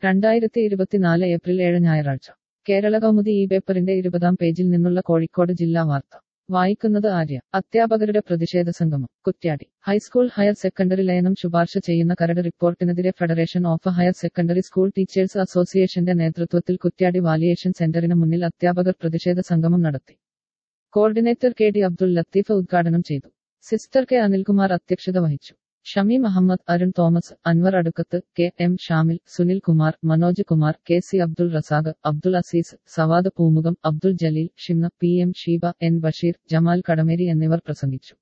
രണ്ടായിരത്തി ഇരുപത്തിനാല് ഏപ്രിൽ ഏഴ് ഞായറാഴ്ച കേരള കൗമുദി ഈ പേപ്പറിന്റെ ഇരുപതാം പേജിൽ നിന്നുള്ള കോഴിക്കോട് ജില്ലാ വാർത്ത വായിക്കുന്നത് ആര്യ അധ്യാപകരുടെ പ്രതിഷേധ സംഗമം കുറ്റ്യാടി ഹൈസ്കൂൾ ഹയർ സെക്കൻഡറി ലയനം ശുപാർശ ചെയ്യുന്ന കരട് റിപ്പോർട്ടിനെതിരെ federation of higher secondary school teachers അസോസിയേഷന്റെ നേതൃത്വത്തിൽ കുറ്റ്യാടി വാലിയേഷൻ സെന്ററിന് മുന്നിൽ അധ്യാപകർ പ്രതിഷേധ സംഗമം നടത്തി coordinator K D Abdul Latheef ഉദ്ഘാടനം ചെയ്തു സിസ്റ്റർ കെ അനിൽകുമാർ അധ്യക്ഷത വഹിച്ചു Shami Muhammad Arun Thomas Anwar Adukkath K M Shamil Sunil Kumar Manoj Kumar K C Abdul Razak Abdul Aziz Sawad Poomukham Abdul Jaleel Shimna P M Sheeba N Basheer Jamal Kadameri എന്നിവർ പ്രസംഗിച്ചു